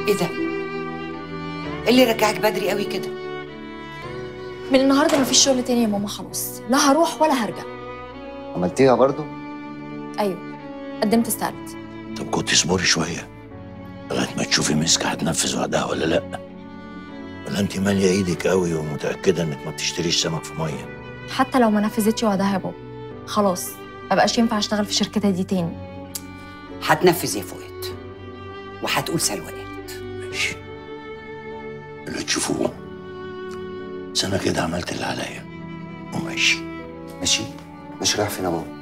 ايه ده ايه اللي رجعك بدري قوي كده من النهارده مفيش شغل تاني يا ماما خلاص لا هروح ولا هرجع عملتيها برضو ايوه قدمت استقالتي طب كنت اصبري شويه لغايه ما تشوفي مسكه هتنفذ وعدها ولا لا ولا انت ماليه ايدك قوي ومتاكده انك ما بتشتريش سمك في ميه حتى لو ما نفذتش وعدها يا بابا خلاص مبقاش ينفع اشتغل في شركتها دي تاني هتنفذ يا فؤاد وهتقول سلوى قالت ماشي اللي تشوفوه بس انا كده عملت اللي عليا وماشي ماشي ماشي رايح فين يا بابا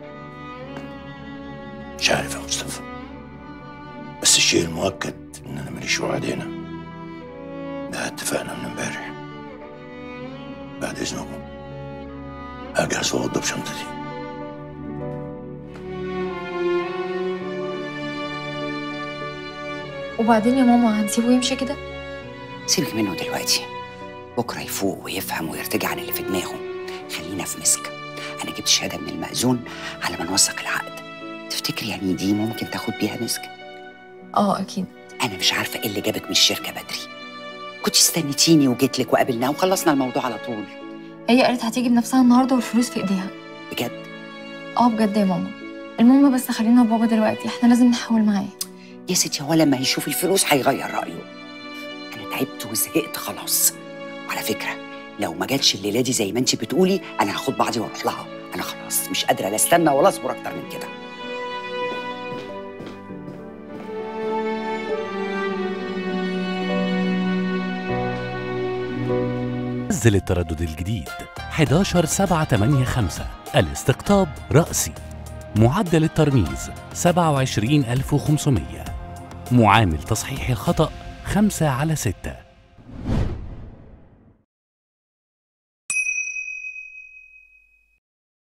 مش عارف يا مصطفى بس الشيء المؤكد ان انا ماليش وعد هنا ده اتفقنا من امبارح بعد اذنكم هجهز واوضب شنطتي وبعدين يا ماما هنسيبه يمشي كده سيبك منه دلوقتي بكره يفوق ويفهم ويرتجع عن اللي في دماغه خلينا في مسك انا جبت شهاده من المأذون على ما نوثق العقد تفتكري يعني دي ممكن تاخد بيها مسك اه اكيد انا مش عارفه ايه اللي جابك من الشركه بدري كنت استنيتيني وجيت لك وقابلناه وخلصنا الموضوع على طول هي قالت هتيجي بنفسها النهارده والفلوس في ايديها بجد اه بجد يا ماما المهم بس خلينا بابا دلوقتي احنا لازم نحاول معاه يا ستي هو لما هيشوف الفلوس هيغير رايه انا تعبت وزهقت خلاص وعلى فكره لو ما جاتش الليله دي زي ما انت بتقولي انا هاخد بعضي واروح لها انا خلاص مش قادره لا استنى ولا اصبر اكتر من كده نزل التردد الجديد 11785 الاستقطاب رأسي معدل الترميز 27500 معامل تصحيح الخطأ 5 على 6